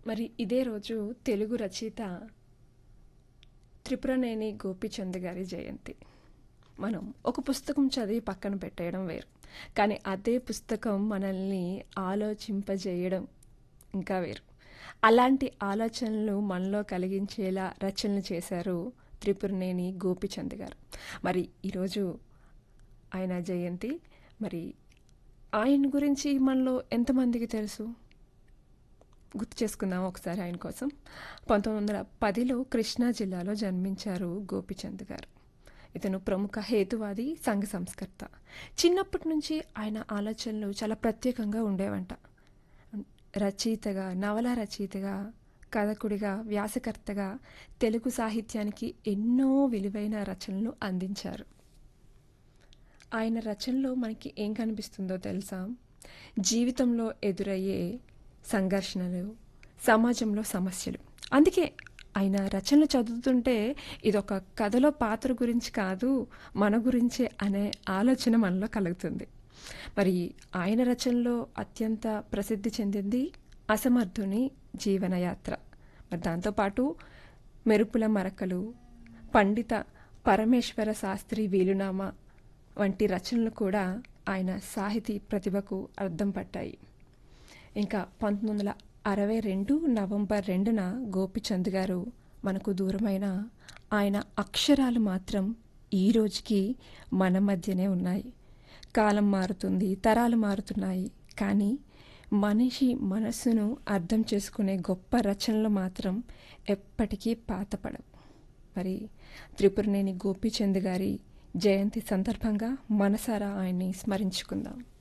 మరి ఇదే రోజు తెలుగు రచయిత త్రిపురనేని గోపీచంద్ గారి జయంతి మనం ఒక పుస్తకం చదివి పక్కన పెట్టేయడం వేరు కానీ అదే పుస్తకం మనల్ని ఆలోచింపజేయడం ఇంకా వేరు అలాంటి ఆలోచనలు మనలో కలిగించేలా రచనలు చేశారు త్రిపురనేని గోపీచంద్ గారు మరి ఈరోజు ఆయన జయంతి మరి ఆయన గురించి మనలో ఎంతమందికి తెలుసు గుర్తు చేసుకుందాం ఒకసారి ఆయన కోసం పంతొమ్మిది వందల పదిలో కృష్ణా జిల్లాలో జన్మించారు గోపిచంద్ గారు ఇతను ప్రముఖ హేతువాది సంఘ సంస్కర్త చిన్నప్పటి నుంచి ఆయన ఆలోచనలు చాలా ప్రత్యేకంగా ఉండేవంట రచయితగా నవల రచయితగా కథకుడిగా వ్యాసకర్తగా తెలుగు సాహిత్యానికి ఎన్నో విలువైన రచనలు అందించారు ఆయన రచనలో మనకి ఏం కనిపిస్తుందో తెలుసా జీవితంలో ఎదురయ్యే సంఘర్షణలు సమాజంలో సమస్యలు అందుకే ఆయన రచనలు చదువుతుంటే ఇదొక కథలో పాత్ర గురించి కాదు మన గురించే అనే ఆలోచన మనలో కలుగుతుంది మరి ఆయన రచనలో అత్యంత ప్రసిద్ధి చెందింది అసమర్థుని జీవనయాత్ర మరి దాంతోపాటు మెరుపుల మరకలు పండిత పరమేశ్వర శాస్త్రి వీలునామా వంటి రచనలు కూడా ఆయన సాహితీ ప్రతిభకు అర్థం పట్టాయి ఇంకా పంతొమ్మిది వందల అరవై రెండు నవంబర్ రెండున గోపిచంద్ గారు మనకు దూరమైన ఆయన అక్షరాలు మాత్రం ఈ రోజుకి మన మధ్యనే ఉన్నాయి కాలం మారుతుంది తరాలు మారుతున్నాయి కానీ మనిషి మనస్సును అర్థం చేసుకునే గొప్ప రచనలు మాత్రం ఎప్పటికీ పాతపడవు మరి త్రిపురనేని గోపీచంద్ గారి జయంతి సందర్భంగా మనసారా ఆయన్ని స్మరించుకుందాం